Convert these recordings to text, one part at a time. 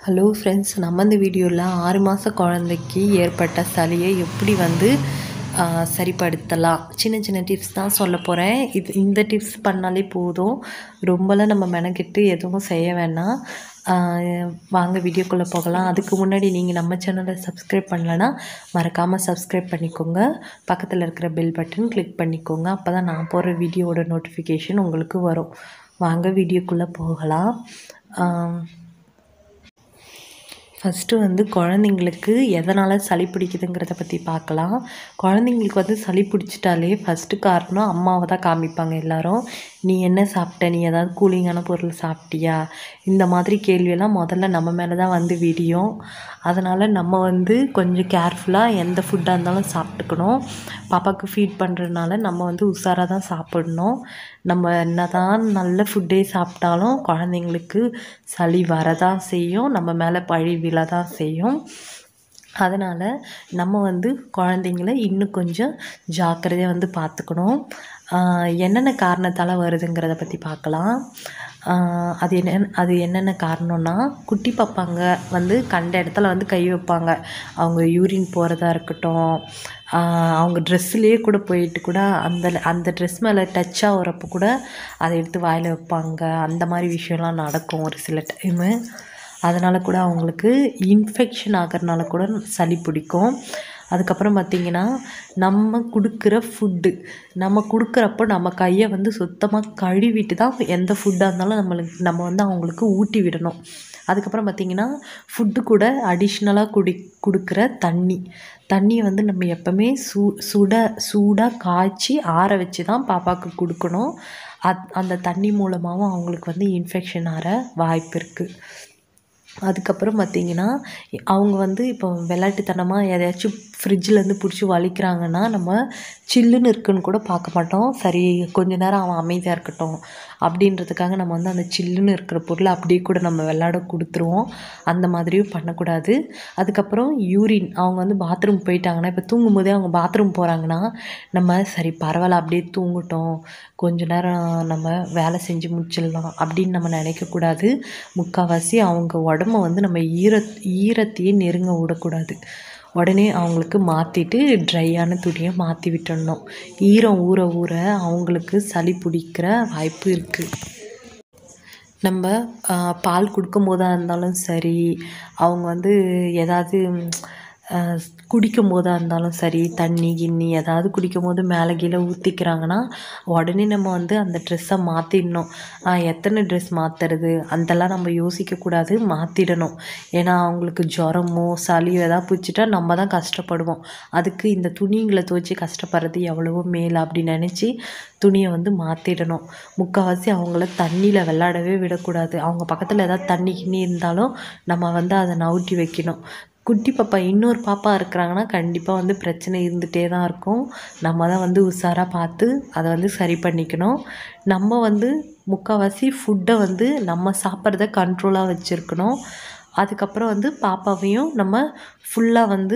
hello friends நம்ம இந்த வீடியோவில் ஆறு மாத குழந்தைக்கு ஏற்பட்ட சளியை எப்படி வந்து ஆ, சரிப்படுத்தலாம் சின்ன சின்ன டிப்ஸ் தான் சொல்ல போகிறேன் இது இந்த டிப்ஸ் பண்ணாலே போதும் ரொம்பலாம் நம்ம மெனக்கெட்டு எதுவும் செய்ய வேணாம் ஆ, வாங்க வீடியோக்குள்ளே போகலாம் அதுக்கு முன்னாடி நீங்கள் நம்ம சேனலை சப்ஸ்கிரைப் பண்ணலன்னா மறக்காமல் சப்ஸ்கிரைப் பண்ணிக்கோங்க பக்கத்தில் இருக்கிற பெல் பட்டன் கிளிக் பண்ணிக்கோங்க அப்போ தான் நான் போடுற வீடியோவோட நோட்டிஃபிகேஷன் உங்களுக்கு வரும் வாங்க வீடியோக்குள்ளே போகலாம் ஆ, ஃபஸ்ட்டு வந்து குழந்தைங்களுக்கு எதனால் சளி பிடிக்குதுங்கிறத பற்றி பார்க்கலாம் குழந்தைங்களுக்கு வந்து சளி பிடிச்சிட்டாலே ஃபஸ்ட்டு காரணம் அம்மாவை தான் காமிப்பாங்க எல்லாரும் நீ என்ன சாப்பிட்ட நீ ஏதாவது கூலிங்கான பொருள் சாப்பிட்டியா இந்த மாதிரி கேள்வியெல்லாம் முதல்ல நம்ம மேலே தான் வந்து விடியும் அதனால் நம்ம வந்து கொஞ்சம் கேர்ஃபுல்லாக எந்த ஃபுட்டாக இருந்தாலும் சாப்பிட்டுக்கணும் பாப்பாவுக்கு ஃபீட் பண்ணுறதுனால நம்ம வந்து உஷாராக தான் சாப்பிடணும் நம்ம என்னதான் நல்ல ஃபுட்டே சாப்பிட்டாலும் குழந்தைங்களுக்கு சளி வரதான் செய்யும் நம்ம மேலே பழி விழ தான் செய்யும் அதனால் நம்ம வந்து குழந்தைங்கள இன்னும் கொஞ்சம் ஜாக்கிரதையாக வந்து பார்த்துக்கணும் ஆஹ் என்னென்ன காரணத்தால் வருதுங்கிறத பற்றி பார்க்கலாம் ஆஹ் அது என்ன அது என்னென்ன காரணம்னா குட்டி பாப்பாங்க வந்து கண்ட இடத்துல வந்து கை வைப்பாங்க அவங்க யூரின் போகிறதா இருக்கட்டும் ஆஹ் அவங்க ட்ரெஸ்ஸுலேயே கூட போயிட்டு கூட அந்த அந்த ட்ரெஸ் மேலே டச் ஆகிறப்ப கூட அதை எடுத்து வாயில் வைப்பாங்க அந்த மாதிரி விஷயம்லாம் நடக்கும் ஒரு சில டைமு அதனால் கூட அவங்களுக்கு இன்ஃபெக்ஷன் ஆகிறனால கூட சளி பிடிக்கும் அதுக்கப்புறம் பார்த்திங்கன்னா நம்ம கொடுக்குற ஃபுட்டு நம்ம கொடுக்குறப்போ நம்ம கையை வந்து சுத்தமாக கழுவிட்டு தான் எந்த ஃபுட்டாக இருந்தாலும் நம்மளுக்கு நம்ம வந்து அவங்களுக்கு ஊட்டி விடணும் அதுக்கப்புறம் பார்த்திங்கன்னா ஃபுட்டு கூட அடிஷ்னலாக குடி கொடுக்குற தண்ணி தண்ணியை வந்து நம்ம எப்போவுமே சூ சுட சூடாக காய்ச்சி ஆற வச்சு தான் பாப்பாவுக்கு கொடுக்கணும் அத் அந்த தண்ணி மூலமாகவும் அவங்களுக்கு வந்து இன்ஃபெக்ஷன் ஆகிற வாய்ப்பு இருக்குது அதுக்கப்புறம் பார்த்தீங்கன்னா அவங்க வந்து இப்போ விளையாட்டுத்தனமாக எதையாச்சும் ஃப்ரிட்ஜிலேருந்து பிடிச்சி வலிக்கிறாங்கன்னா நம்ம சில்லுன்னு இருக்குன்னு கூட பார்க்க மாட்டோம் சரி கொஞ்ச நேரம் அவன் அமைதியாக இருக்கட்டும் அப்படின்றதுக்காக நம்ம வந்து அந்த சில்லுன்னு இருக்கிற பொருளை அப்படியே கூட நம்ம விளையாட கொடுத்துருவோம் அந்த மாதிரியும் பண்ணக்கூடாது அதுக்கப்புறம் யூரின் அவங்க வந்து பாத்ரூம் போயிட்டாங்கன்னா இப்போ தூங்கும் போதே அவங்க பாத்ரூம் போகிறாங்கன்னா நம்ம சரி பரவாயில்ல அப்படியே தூங்கட்டும் கொஞ்ச நேரம் நம்ம வேலை செஞ்சு முடிச்சிடலாம் அப்படின்னு நம்ம நினைக்கக்கூடாது முக்கால்வாசி அவங்க உடம்ப வந்து நம்ம ஈர ஈரத்தையே நெருங்க விடக்கூடாது உடனே அவங்களுக்கு மாற்றிட்டு ட்ரையான துணியை மாற்றி விட்டுடணும் ஈரம் ஊற ஊற அவங்களுக்கு சளி பிடிக்கிற வாய்ப்பு இருக்குது நம்ம ஆ, பால் கொடுக்கும் போதாக இருந்தாலும் சரி அவங்க வந்து ஏதாவது ஆ, குடிக்கும் போதாக இருந்தாலும் சரி தண்ணி கிண்ணி ஏதாவது குடிக்கும் போது மேலே கீழே ஊற்றிக்கிறாங்கன்னா உடனே நம்ம வந்து அந்த ட்ரெஸ்ஸை மாற்றிடணும் எத்தனை ட்ரெஸ் மாற்றுறது அதெல்லாம் நம்ம யோசிக்கக்கூடாது மாற்றிடணும் ஏன்னா அவங்களுக்கு ஜுரமோ சளியோ ஏதாவது பிடிச்சிட்டா நம்ம தான் கஷ்டப்படுவோம் அதுக்கு இந்த துணிங்களை துவைச்சி கஷ்டப்படுறது எவ்வளவோ மேல் அப்படி நினச்சி துணியை வந்து மாற்றிடணும் முக்கால்வாசி அவங்கள தண்ணியில் விளையாடவே விடக்கூடாது அவங்க பக்கத்தில் ஏதாவது தண்ணி கிண்ணி இருந்தாலும் நம்ம வந்து அதை நவுட்டி வைக்கணும் குட்டி பாப்பா இன்னொரு பாப்பா இருக்கிறாங்கன்னா கண்டிப்பாக வந்து பிரச்சனை இருந்துகிட்டே தான் இருக்கும் நம்ம தான் வந்து உஷாராக பார்த்து அதை வந்து சரி பண்ணிக்கணும் நம்ம வந்து முக்கால்வாசி ஃபுட்டை வந்து நம்ம சாப்பிட்றத கண்ட்ரோலாக வச்சுருக்கணும் அதுக்கப்புறம் வந்து பாப்பாவையும் நம்ம ஃபுல்லாக வந்து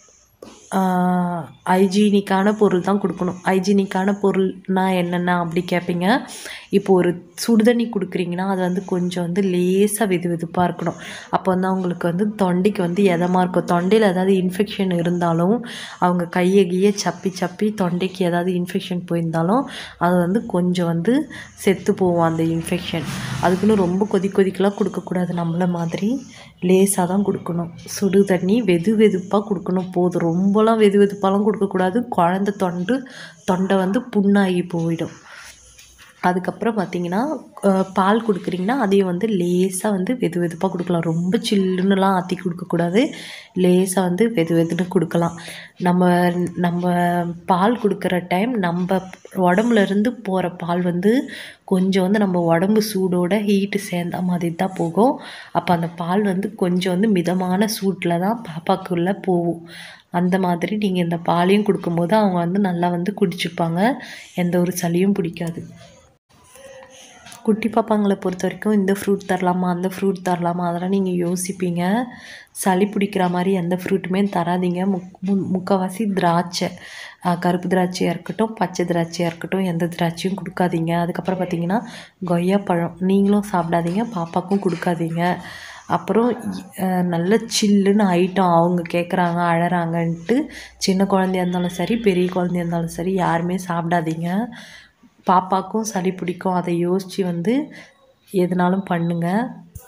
ஹைஜீனிக்கான பொருள் தான் கொடுக்கணும் ஹைஜீனிக்கான பொருள்னா என்னென்ன அப்படி கேட்பீங்க இப்போ ஒரு சுடுதண்ணி கொடுக்குறீங்கன்னா அது வந்து கொஞ்சம் வந்து லேசாக வெது வெதுப்பாக இருக்கணும் அப்போ வந்து அவங்களுக்கு வந்து தொண்டைக்கு வந்து எதமாக இருக்கும் தொண்டையில் ஏதாவது இன்ஃபெக்ஷன் இருந்தாலும் அவங்க கையை கையை சப்பி சப்பி தொண்டைக்கு ஏதாவது இன்ஃபெக்ஷன் போயிருந்தாலும் அது வந்து கொஞ்சம் வந்து செத்து போகும் அந்த இன்ஃபெக்ஷன் அதுக்குன்னு ரொம்ப கொதி கொதிக்கெலாம் கொடுக்கக்கூடாது நம்மள மாதிரி லேசாக தான் கொடுக்கணும் சுடு தண்ணி வெது வெதுப்பாக கொடுக்கணும் போதும் ரொம்பலாம் வெது வெதுப்பாலாம் கொடுக்கக்கூடாது குழந்த தொண்டு தொண்டை வந்து புண்ணாகி போயிடும் அதுக்கப்புறம் பார்த்தீங்கன்னா அஹ், பால் கொடுக்குறீங்கன்னா அதையும் வந்து லேசாக வந்து வெது வெதுப்பாக கொடுக்கலாம் ரொம்ப சில்லுன்னுலாம் ஆற்றி கொடுக்கக்கூடாது லேசாக வந்து வெது வெதுன்னு கொடுக்கலாம் நம்ம நம்ம பால் கொடுக்குற டைம் நம்ம உடம்புல இருந்து போகிற பால் வந்து கொஞ்சம் வந்து நம்ம உடம்பு சூடோட ஹீட்டு சேர்ந்த மாதிரி தான் போகும் அப்போ அந்த பால் வந்து கொஞ்சம் வந்து மிதமான சூட்டில் தான் பாப்பாக்குள்ளே போகும் அந்த மாதிரி நீங்கள் இந்த பாலையும் கொடுக்கும்போது அவங்க வந்து நல்லா வந்து குடிச்சுப்பாங்க எந்த ஒரு சளியும் பிடிக்காது குட்டி பாப்பாங்களை பொறுத்த வரைக்கும் இந்த ஃப்ரூட் தரலாமா அந்த ஃப்ரூட் தரலாமா அதெல்லாம் நீங்கள் யோசிப்பீங்க சளி பிடிக்கிற மாதிரி எந்த ஃப்ரூட்டுமே தராதீங்க முக் மு- முக்கால்வாசி திராட்சை ஆஹ் கருப்பு திராட்சையாக இருக்கட்டும் பச்சை திராட்சையாக இருக்கட்டும் எந்த திராட்சையும் கொடுக்காதீங்க அதுக்கப்புறம் பார்த்தீங்கன்னா கொய்யாப்பழம் நீங்களும் சாப்பிடாதீங்க பாப்பாக்கும் கொடுக்காதீங்க அப்புறம் அஹ், நல்ல சில்லுன்னு ஐட்டம் அவங்க கேட்குறாங்க அழறாங்கன்ட்டு சின்ன குழந்தையா இருந்தாலும் சரி பெரிய குழந்தையா இருந்தாலும் சரி யாருமே சாப்பிடாதீங்க பாப்பாக்கும் சளி பிடிக்கும் அதை யோசித்து வந்து எதுனாலும் பண்ணுங்கள்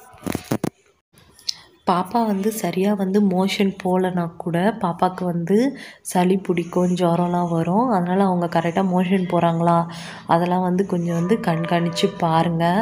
பாப்பா வந்து சரியாக வந்து மோஷன் போகலனா கூட பாப்பாவுக்கு வந்து சளி பிடிக்கும் ஜுரம்லாம் வரும் அதனால் அவங்க கரெக்டாக மோஷன் போகிறாங்களா அதெல்லாம் வந்து கொஞ்சம் வந்து கண்காணித்து பாருங்கள்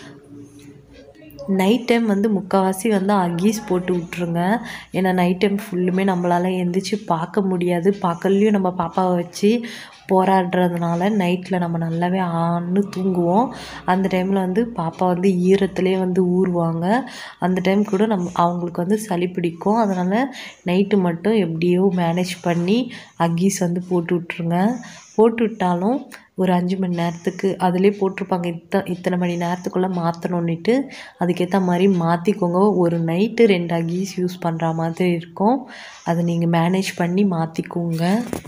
நைட் டைம் வந்து முக்கால்வாசி வந்து அகீஸ் போட்டு விட்ருங்க ஏன்னா நைட் டைம் ஃபுல்லுமே நம்மளால் எந்திரிச்சு பார்க்க முடியாது பகல்லையும் நம்ம பாப்பாவை வச்சு போராடுறதுனால நைட்டில் நம்ம நல்லாவே ஆன்னு தூங்குவோம் அந்த டைமில் வந்து பாப்பா வந்து ஈரத்துலேயே வந்து ஊறுவாங்க அந்த டைம் கூட நம்ம அவங்களுக்கு வந்து சளி பிடிக்கும் அதனால் நைட்டு மட்டும் எப்படியோ மேனேஜ் பண்ணி அக்கீஸ் வந்து போட்டு விட்ருங்க போட்டு விட்டாலும் ஒரு அஞ்சு மணி நேரத்துக்கு அதிலே போட்டிருப்பாங்க இத்த இத்தனை மணி நேரத்துக்குள்ளே மாற்றணுன்னுட்டு அதுக்கேற்ற மாதிரி மாற்றிக்கோங்க ஒரு நைட்டு ரெண்டு அகீஸ் யூஸ் பண்ணுற மாதிரி இருக்கும் அதை நீங்கள் மேனேஜ் பண்ணி மாற்றிக்கோங்க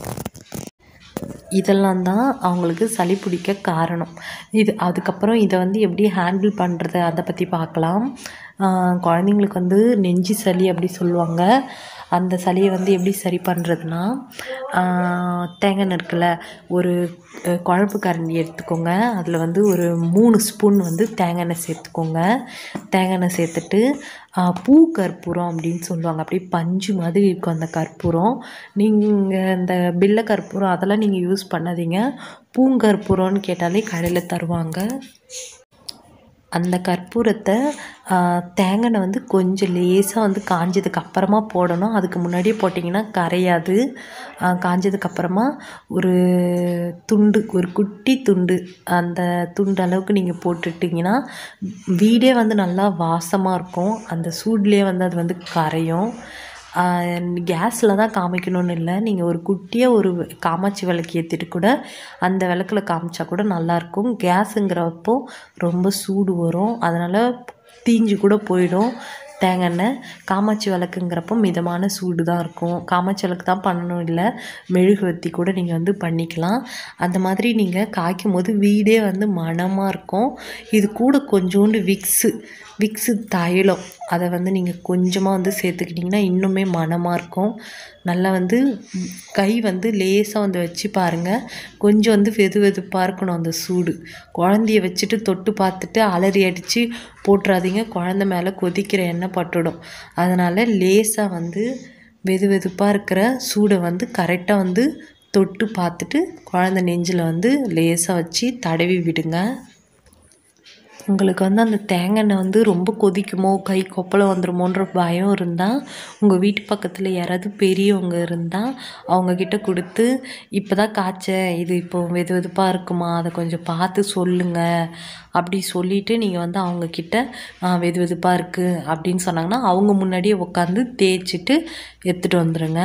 இதெல்லாம் தான் அவங்களுக்கு சளி பிடிக்க காரணம் இது அதுக்கப்புறம் இதை வந்து எப்படி ஹேண்டில் பண்ணுறது அதை பற்றி பார்க்கலாம் ஆஹ் குழந்தைங்களுக்கு வந்து நெஞ்சு சளி அப்படி சொல்லுவாங்க அந்த சளியை வந்து எப்படி சரி பண்ணுறதுனா தேங்காய் எண்ணெய் இருக்குல்ல ஒரு அஹ், குழம்பு கரண்டி எடுத்துக்கோங்க அதில் வந்து ஒரு மூணு ஸ்பூன் வந்து தேங்காய் எண்ணெய் சேர்த்துக்கோங்க தேங்காய் எண்ணெய் சேர்த்துட்டு ஆஹ், பூ கற்பூரம் அப்படின்னு சொல்லுவாங்க அப்படியே பஞ்சு மாதிரி இருக்கும் அந்த கற்பூரம் நீங்கள் இந்த பில்லை கற்பூரம் அதெல்லாம் நீங்கள் யூஸ் பண்ணாதீங்க பூங்கற்பூரம்னு கேட்டாலே கடையில் தருவாங்க அந்த கற்பூரத்தை ஆஹ், தேங்காய் எண்ணெய் வந்து கொஞ்சம் லேசாக வந்து காஞ்சதுக்கு அப்புறமா போடணும் அதுக்கு முன்னாடியே போட்டிங்கன்னா கரையாது ஆஹ், காஞ்சதுக்கு அப்புறமா ஒரு துண்டு ஒரு குட்டி துண்டு அந்த துண்டு அளவுக்கு நீங்கள் போட்டுட்டிங்கன்னா வீடே வந்து நல்லா வாசமாக இருக்கும் அந்த சூட்லேயே வந்து அது வந்து கரையும் கேஸில் தான் காமிக்கணும்னு இல்லை நீங்கள் ஒரு குட்டியாக ஒரு காமாட்சி விளக்கு ஏற்றிட்டு கூட அந்த விளக்கில் காமிச்சா கூட நல்லாயிருக்கும் கேஸுங்கிறப்போ ரொம்ப சூடு வரும் அதனால் தீஞ்சு கூட போயிடும் தேங்காய் எண்ணெய் காமாட்சி விளக்குங்கிறப்போ மிதமான சூடு தான் இருக்கும் காமாட்சி விளக்கு தான் பண்ணணும் இல்லை மெழுகுவர்த்தி கூட நீங்கள் வந்து பண்ணிக்கலாம் அந்த மாதிரி நீங்கள் காய்க்கும் போது வீடே வந்து மணமாக இருக்கும் இது கூட கொஞ்சோண்டு விக்ஸு விக்ஸு தைலம் அதை வந்து நீங்கள் கொஞ்சமாக வந்து சேர்த்துக்கிட்டிங்கன்னா இன்னுமே மணமாக இருக்கும் நல்லா வந்து ம், கை வந்து லேசாக வந்து வச்சு பாருங்கள் கொஞ்சம் வந்து வெது வெதுப்பாக இருக்கணும் அந்த சூடு குழந்தைய வச்சுட்டு தொட்டு பார்த்துட்டு அலறி அடித்து போட்டுறாதீங்க குழந்த மேலே கொதிக்கிற எண்ணெய் பட்டுடும் அதனால் லேசாக வந்து வெது வெதுப்பாக இருக்கிற சூடை வந்து கரெக்டாக வந்து தொட்டு பார்த்துட்டு குழந்த நெஞ்சில் வந்து லேசாக வச்சு தடவி விடுங்க உங்களுக்கு வந்து அந்த தேங்காய் எண்ணெய் வந்து ரொம்ப கொதிக்குமோ கை கொப்பளம் வந்துருமோன்ற பயம் இருந்தால் உங்கள் வீட்டு பக்கத்தில் யாராவது பெரியவங்க இருந்தால் அவங்கக்கிட்ட கொடுத்து இப்போ தான் காய்ச்சேன் இது இப்போ வெது வெதுப்பாக இருக்குமா அதை கொஞ்சம் பார்த்து சொல்லுங்கள் அப்படி சொல்லிவிட்டு நீங்கள் வந்து அவங்கக்கிட்ட "ஆ, வெது வெதுப்பாக இருக்குது அப்படின்னு சொன்னாங்கன்னா அவங்க முன்னாடியே உட்காந்து தேய்ச்சிட்டு எடுத்துகிட்டு வந்துடுங்க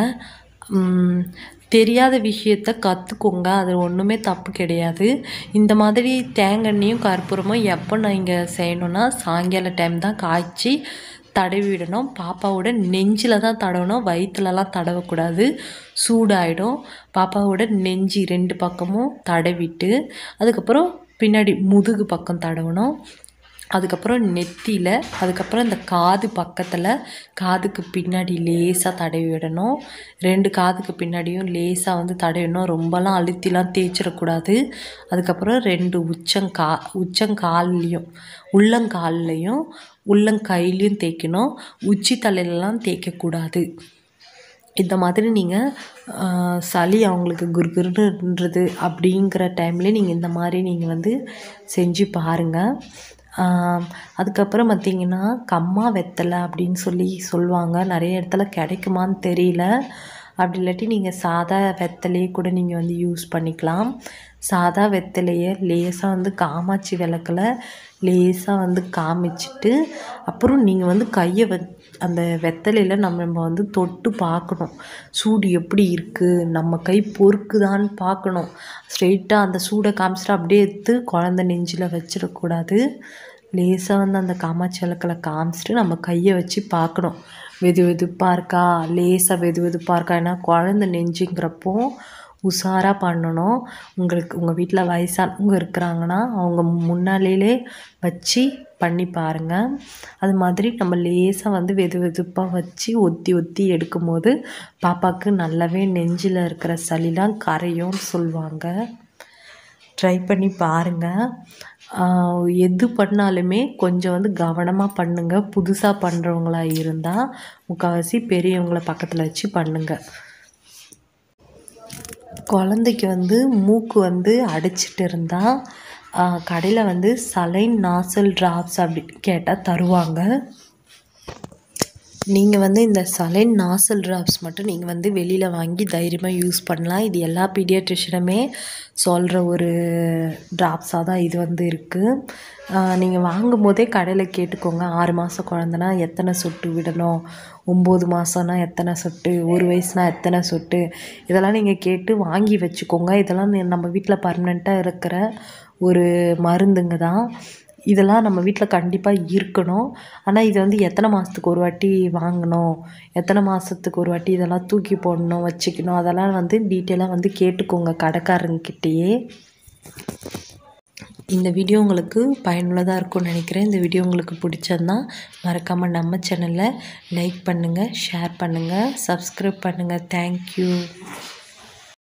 ம், தெரியாத விஷயத்த கற்றுக்கோங்க அது ஒன்றுமே தப்பு கிடையாது இந்த மாதிரி தேங்காய்ண்ணையும் கற்பூரமும் எப்போ நீங்கள் செய்யணும்னா சாயங்கால டைம் தான் காய்ச்சி தடவி விடணும் பாப்பாவோட நெஞ்சில் தான் தடவணும் வயிற்றுலலாம் தடவக்கூடாது சூடாயிடும் பாப்பாவோட நெஞ்சு ரெண்டு பக்கமும் தடவிட்டு அதுக்கப்புறம் பின்னாடி முதுகு பக்கம் தடவணும் அதுக்கப்புறம் நெத்தியில் அதுக்கப்புறம் இந்த காது பக்கத்தில் காதுக்கு பின்னாடி லேசாக தடவி விடணும் ரெண்டு காதுக்கு பின்னாடியும் லேசாக வந்து தடவிடணும் ரொம்பலாம் அழுத்திலாம் தேய்ச்சிடக்கூடாது அதுக்கப்புறம் ரெண்டு உச்சங்கா உச்சங்கால்லையும் உள்ளங்கால்லையும் உள்ளங்கையிலையும் தேய்க்கணும் உச்சி தலையிலலாம் தேய்க்கக்கூடாது இந்த மாதிரி நீங்கள் சளி அவங்களுக்கு குறுகுறுன்றது அப்படிங்கிற டைம்லேயே நீங்கள் இந்த மாதிரி நீங்கள் வந்து செஞ்சு பாருங்கள் ஆஹ் அதுக்கப்புறம் பார்த்திங்கன்னா கம்மா வெத்தலை அப்படின்னு சொல்லி சொல்லுவாங்க நிறைய இடத்துல கிடைக்குமான்னு தெரியல அப்படி இல்லாட்டி நீங்கள் சாதா வெத்தலையே கூட நீங்கள் வந்து யூஸ் பண்ணிக்கலாம் சாதா வெத்தலையை லேசாக வந்து காமாட்சி விளக்கில் லேசாக வந்து காமிச்சிட்டு அப்புறம் நீங்கள் வந்து கையை வ அந்த வெத்தலையில் நம்ம நம்ம வந்து தொட்டு பார்க்கணும் சூடு எப்படி இருக்குது நம்ம கை பொறுக்குதான்னு பார்க்கணும் ஸ்ட்ரெயிட்டாக அந்த சூடை காமிச்சிட்டு அப்படியே எடுத்து குழந்த நெஞ்சில் வச்சிடக்கூடாது லேசாக வந்து அந்த காமாட்சி விளக்கில் காமிச்சிட்டு நம்ம கையை வச்சு பார்க்கணும் வெது வெதுப்பாக இருக்கா லேசாக வெது வெதுப்பாக இருக்கா ஏன்னா குழந்த நெஞ்சுங்கிறப்போ உஷாராக பண்ணணும் உங்களுக்கு உங்கள் வீட்டில் வயசானவங்க இருக்கிறாங்கன்னா அவங்க முன்னாலேயே வச்சு பண்ணி பாருங்கள் அது மாதிரி நம்ம லேசாக வந்து வெது வெதுப்பாக வச்சு ஒத்தி ஒத்தி எடுக்கும்போது பாப்பாவுக்கு நல்லாவே நெஞ்சில் இருக்கிற சளிலாம் கரையும்னு சொல்லுவாங்க ட்ரை பண்ணி பாருங்கள் எது பண்ணாலுமே கொஞ்சம் வந்து கவனமாக பண்ணுங்கள் புதுசாக பண்ணுறவங்களா இருந்தால் முக்கால்வாசி பெரியவங்கள பக்கத்தில் வச்சு பண்ணுங்கள் குழந்தைக்கு வந்து மூக்கு வந்து அடைச்சிட்டு இருந்தால் கடையில் வந்து சலைன் நாசல் ட்ராப்ஸ் அப்படி கேட்டால் தருவாங்க நீங்கள் வந்து இந்த சலைன் நாசல் ட்ராப்ஸ் மட்டும் நீங்கள் வந்து வெளியில் வாங்கி தைரியமாக யூஸ் பண்ணலாம் இது எல்லா பீடியாட்ரிஷனுமே சொல்கிற ஒரு ட்ராப்ஸாக தான் இது வந்து இருக்குது நீங்கள் வாங்கும் போதே கடையில் கேட்டுக்கோங்க ஆறு மாதம் குழந்தனா எத்தனை சொட்டு விடணும் ஒம்பது மாதம்னா எத்தனை சொட்டு ஒரு வயசுனா எத்தனை சொட்டு இதெல்லாம் நீங்கள் கேட்டு வாங்கி வச்சுக்கோங்க இதெல்லாம் நம்ம வீட்டில் பர்மனெண்ட்டாக இருக்கிற ஒரு மருந்துங்க தான் இதெல்லாம் நம்ம வீட்டில் கண்டிப்பாக இருக்கணும் ஆனால் இது வந்து எத்தனை மாதத்துக்கு ஒரு வாட்டி வாங்கணும் எத்தனை மாதத்துக்கு ஒரு வாட்டி இதெல்லாம் தூக்கி போடணும் வச்சுக்கணும் அதெல்லாம் வந்து டீட்டெயிலாக வந்து கேட்டுக்கோங்க கடைக்காரங்கிட்டேயே இந்த வீடியோ உங்களுக்கு பயனுள்ளதாக இருக்கும்னு நினைக்கிறேன் இந்த வீடியோ உங்களுக்கு பிடிச்சிருந்தா மறக்காமல் நம்ம சேனலை லைக் பண்ணுங்கள் ஷேர் பண்ணுங்கள் சப்ஸ்கிரைப் பண்ணுங்கள் தேங்க்யூ